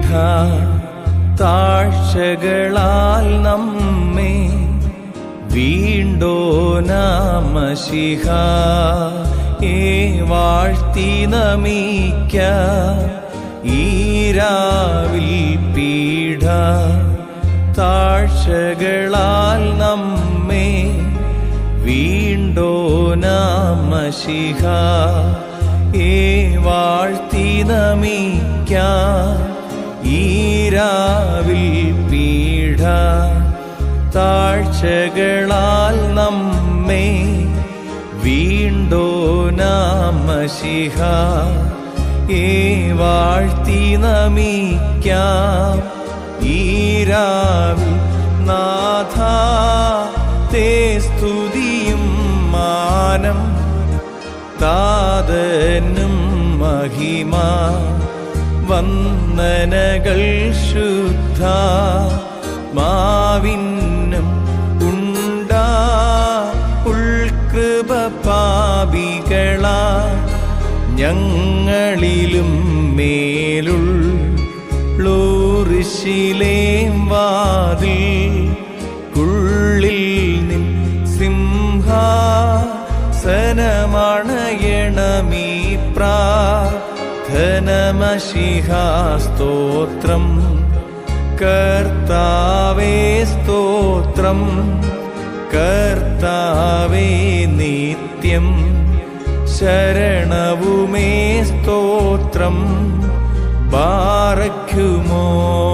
താഴ്ചകളാൽ നമ്മെ വീണ്ടോ നാമശിഹ ഏ വാഴ്ത്തി നമിക്ക ഈരാവിൽ പീഠ താഴ്ചകളാൽ നമ്മെ വീണ്ടോ നാമശിഹ ഏ വാഴ്ത്തി നമിക്ക ഈരാവിൽ പീഠ താഴ്ചകളാൽ നമ്മെ വീണ്ടോ നാമശിഹ ഏ വാഴ്ത്തി നമിക്കാം ഈരാവിൽ നാഥ തേ സ്തുതിയും മാനം താതനും മഹിമ വന്ദനകൾ ശുദ്ധ മാവിന്നും ഉണ്ടാ ഉൾകൃപ പാപികളാ ഞങ്ങളിലും മേലുൾ ളൂറിശിലേം വാതിൽ കുള്ളിൽ നിൻ സിംഹാസനമണയണമീ പ്രാർത്ഥനമശിഹാസ്തോത്രം കർത്താവേ സ്തോത്രം കർത്താവേ നിത്യം ശരണവുമേ സ്തോത്രം ബാറയ്ക്കുമോ